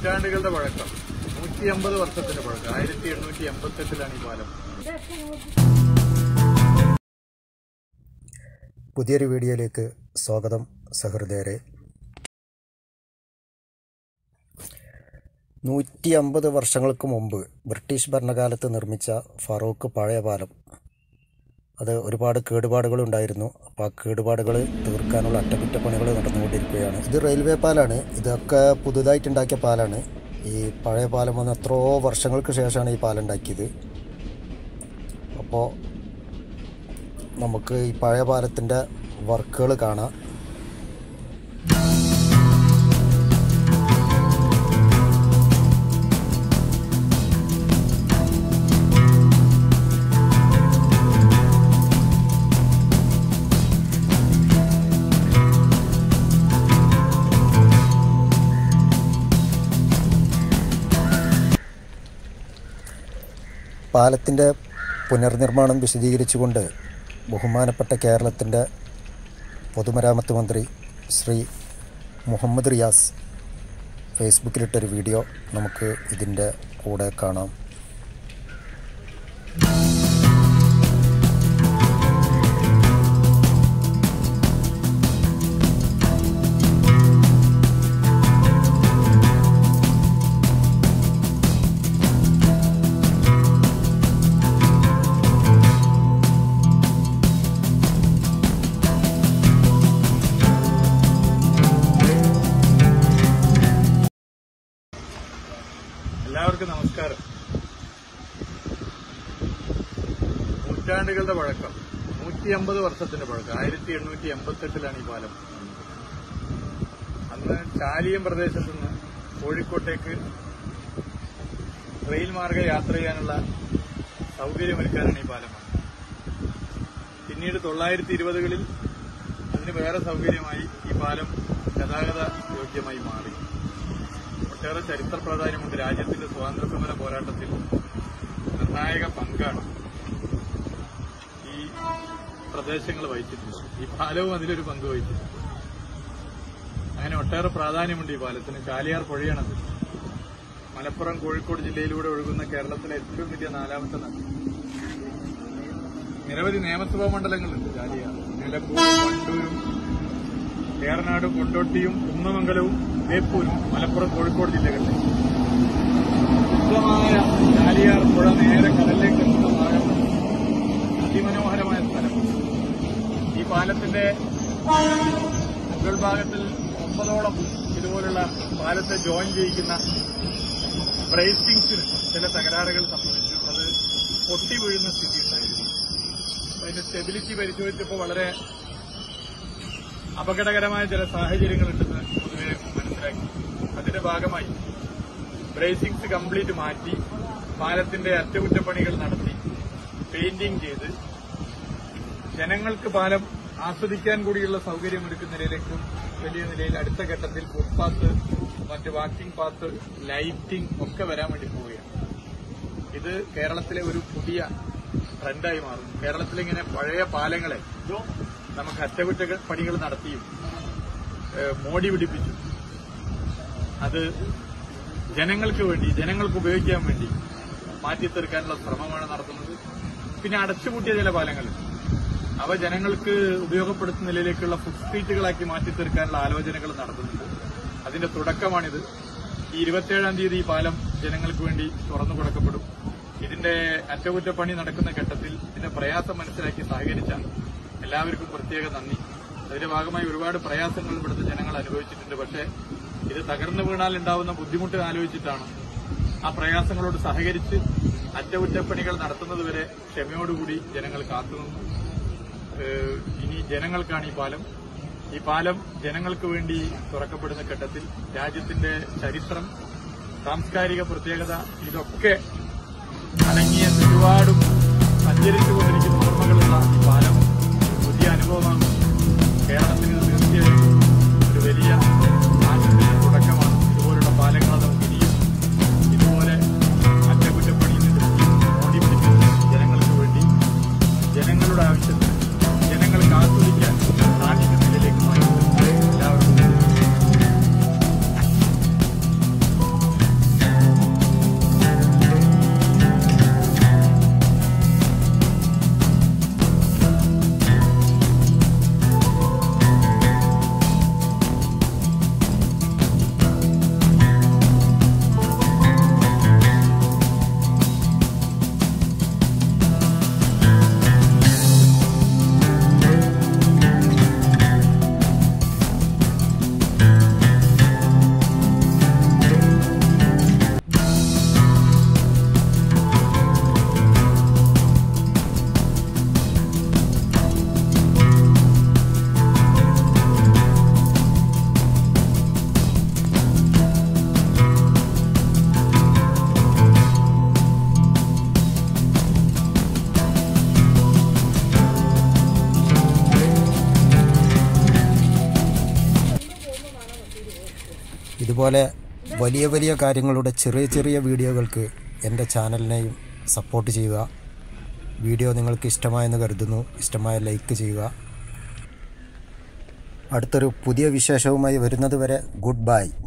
നൂറ്റാണ്ടുകളുടെ പഴക്കം നൂറ്റി അമ്പത് വർഷത്തിന്റെ പഴക്കം ആയിരത്തി എണ്ണൂറ്റി എൺപത്തെട്ടിലാണ് ഈ പാലം പുതിയൊരു വീഡിയോയിലേക്ക് സ്വാഗതം സഹൃദയരെ നൂറ്റി അമ്പത് വർഷങ്ങൾക്ക് മുമ്പ് ബ്രിട്ടീഷ് ഭരണകാലത്ത് നിർമ്മിച്ച ഫറൂഖ് പഴയ പാലം അത് ഒരുപാട് കേടുപാടുകളുണ്ടായിരുന്നു അപ്പോൾ ആ കേടുപാടുകൾ തീർക്കാനുള്ള അറ്റകുറ്റപ്പണികൾ നടന്നുകൊണ്ടിരിക്കുകയാണ് ഇത് റെയിൽവേ പാലാണ് ഇതൊക്കെ പുതുതായിട്ടുണ്ടാക്കിയ പാലാണ് ഈ പഴയ പാലം വന്ന് എത്രയോ വർഷങ്ങൾക്ക് ശേഷമാണ് ഈ പാലം ഉണ്ടാക്കിയത് അപ്പോൾ നമുക്ക് ഈ പഴയ പാലത്തിൻ്റെ വർക്കുകൾ കാണാം പാലത്തിൻ്റെ പുനർനിർമ്മാണം വിശദീകരിച്ചുകൊണ്ട് ബഹുമാനപ്പെട്ട കേരളത്തിൻ്റെ പൊതുമരാമത്ത് മന്ത്രി ശ്രീ മുഹമ്മദ് റിയാസ് ഫേസ്ബുക്കിലിട്ടൊരു വീഡിയോ നമുക്ക് ഇതിൻ്റെ കൂടെ കാണാം എല്ലാവർക്കും നമസ്കാരം നൂറ്റാണ്ടുകളുടെ പഴക്കം നൂറ്റി അമ്പത് വർഷത്തിന്റെ പഴക്കം ആയിരത്തി എണ്ണൂറ്റി എൺപത്തെട്ടിലാണ് ഈ പാലം അന്ന് ചാലിയം പ്രദേശത്ത് നിന്ന് കോഴിക്കോട്ടേക്ക് റെയിൽ മാർഗം യാത്ര ചെയ്യാനുള്ള സൗകര്യമൊരുക്കാനാണ് ഈ പാലം വന്നത്. പിന്നീട് തൊള്ളായിരത്തി ഇരുപതുകളിൽ അതിന് വേറെ സൗകര്യമായി ഈ പാലം ഗതാഗത യോഗ്യമായി മാറി ഒട്ടേറെ ചരിത്ര പ്രാധാന്യമുണ്ട് രാജ്യത്തിന്റെ സ്വാതന്ത്ര്യ സമര പോരാട്ടത്തിൽ നിർണായക പങ്കാണ് ഈ പ്രദേശങ്ങൾ വഹിച്ചിട്ടുള്ളത് ഈ പാലവും അതിലൊരു പങ്ക് വഹിച്ചിട്ടുണ്ട് അങ്ങനെ ഒട്ടേറെ പ്രാധാന്യമുണ്ട് ഈ പാലത്തിന് ചാലിയാർ പുഴയാണത് മലപ്പുറം കോഴിക്കോട് ജില്ലയിലൂടെ ഒഴുകുന്ന കേരളത്തിലെ ഏറ്റവും വലിയ നാലാമത്തെ നദി നിരവധി നിയമസഭാ മണ്ഡലങ്ങളുണ്ട് ചാലിയാർ നിലമ്പൂരും വണ്ടൂരും ഏറനാടും കൊണ്ടോട്ടിയും കുന്നമംഗലവും ബേപ്പൂരും മലപ്പുറം കോഴിക്കോട് ജില്ലകളിലെ ശുദ്ധമായ ചാലിയാർ പുഴ നേരെ കടലിലേക്ക് എത്തുന്ന ഭാഗം അതിമനോഹരമായ സ്ഥലം ഈ പാലത്തിന്റെ മുകൾ ഭാഗത്തിൽ ഒമ്പതോളം ഇതുപോലുള്ള പാലത്തെ ജോയിൻ ചെയ്യിക്കുന്ന ബ്രേസിംഗ്സിന് ചില തകരാറുകൾ സംഭവിച്ചു അത് പൊട്ടി വീഴുന്ന സ്ഥിതി ഉണ്ടായിരുന്നു അപ്പൊ അതിന്റെ സ്റ്റെബിലിറ്റി പരിശോധിച്ചപ്പോൾ വളരെ അപകടകരമായ ചില സാഹചര്യങ്ങളുണ്ടെന്ന് പൊതുവെ മനസ്സിലാക്കി അതിന്റെ ഭാഗമായി ബ്രേസിംഗ്സ് കംപ്ലീറ്റ് മാറ്റി പാലത്തിന്റെ അറ്റകുറ്റപ്പണികൾ നടത്തി പെയിന്റിംഗ് ചെയ്ത് ജനങ്ങൾക്ക് പാലം ആസ്വദിക്കാൻ കൂടിയുള്ള സൗകര്യമൊരുക്കുന്ന നിലയിലേക്കും വലിയ നിലയിൽ അടുത്ത ഘട്ടത്തിൽ ഫുട്പാത്ത് മറ്റ് വാക്കിംഗ് പാത്ത് ലൈറ്റിംഗ് ഒക്കെ വരാൻ വേണ്ടി പോവുകയാണ് ഇത് കേരളത്തിലെ ഒരു പുതിയ ട്രെൻഡായി മാറും കേരളത്തിലെ ഇങ്ങനെ പഴയ പാലങ്ങളെ നമുക്ക് അറ്റകുറ്റ പണികൾ നടത്തിയും ഏഹ്, മോടി പിടിപ്പിച്ചു അത് ജനങ്ങൾക്ക് വേണ്ടി ജനങ്ങൾക്ക് ഉപയോഗിക്കാൻ വേണ്ടി മാറ്റിത്തീർക്കാനുള്ള ശ്രമമാണ് നടത്തുന്നത് പിന്നെ അടച്ചുപൂട്ടിയ ചില പാലങ്ങളുണ്ട് അവ ജനങ്ങൾക്ക് ഉപയോഗപ്പെടുത്തുന്ന നിലയിലേക്കുള്ള ഫുഡ് സ്ട്രീറ്റുകളാക്കി മാറ്റിത്തീർക്കാനുള്ള ആലോചനകൾ നടത്തുന്നുണ്ട് അതിന്റെ തുടക്കമാണിത് ഈ ഇരുപത്തിയേഴാം തീയതി ഈ പാലം ജനങ്ങൾക്ക് വേണ്ടി തുറന്നു കൊടുക്കപ്പെടും ഇതിന്റെ അറ്റകുറ്റപ്പണി നടക്കുന്ന ഘട്ടത്തിൽ ഇതിന്റെ പ്രയാസം മനസ്സിലാക്കി സഹകരിച്ച എല്ലാവർക്കും പ്രത്യേക നന്ദി അതിന്റെ ഭാഗമായി ഒരുപാട് പ്രയാസങ്ങൾ ഇവിടുത്തെ ജനങ്ങൾ അനുഭവിച്ചിട്ടുണ്ട് പക്ഷേ ഇത് തകർന്നു വീണാൽ ഉണ്ടാവുന്ന ബുദ്ധിമുട്ട് ആലോചിച്ചിട്ടാണ് ആ പ്രയാസങ്ങളോട് സഹകരിച്ച് അറ്റകുറ്റപ്പണികൾ നടത്തുന്നതുവരെ ക്ഷമയോടുകൂടി ജനങ്ങൾ കാത്തുനിന്നു ഏഹ് ഇനി ജനങ്ങൾക്കാണ് ഈ പാലം ഈ പാലം ജനങ്ങൾക്ക് വേണ്ടി തുറക്കപ്പെടുന്ന ഘട്ടത്തിൽ രാജ്യത്തിന്റെ ചരിത്രം സാംസ്കാരിക പ്രത്യേകത ഇതൊക്കെ അടങ്ങിയ ചുറ്റുപാടും സഞ്ചരിച്ചുകൊണ്ടിരിക്കുന്ന ഓർമ്മകളുള്ള ഈ പാലം പുതിയ അനുഭവമാണ് കേരളത്തിന് ഇത് തീർച്ചയായും ഒരു വലിയ ആശയത്തിന്റെ തുടക്കമാണ് ഇതുപോലുള്ള പാലങ്ങൾ നമുക്ക് ഇനിയും ഇതുപോലെ അറ്റകുറ്റപ്പണി ഓടിപ്പിടിച്ച് ജനങ്ങൾക്ക് വേണ്ടി ജനങ്ങളുടെ ആവശ്യത്തിന് ജനങ്ങൾക്ക് ആസ്വദിക്കാൻ സാധിക്കുന്ന നിലയിലേക്ക് മാറ്റി എല്ലാവർക്കും ഇതുപോലെ വലിയ വലിയ കാര്യങ്ങളുടെ ചെറിയ ചെറിയ വീഡിയോകൾക്ക് എൻ്റെ ചാനലിനെയും സപ്പോർട്ട് ചെയ്യുക വീഡിയോ നിങ്ങൾക്ക് ഇഷ്ടമായെന്ന് കരുതുന്നു ഇഷ്ടമായ ലൈക്ക് ചെയ്യുക അടുത്തൊരു പുതിയ വിശേഷവുമായി വരുന്നത് വരെ ഗുഡ് ബൈ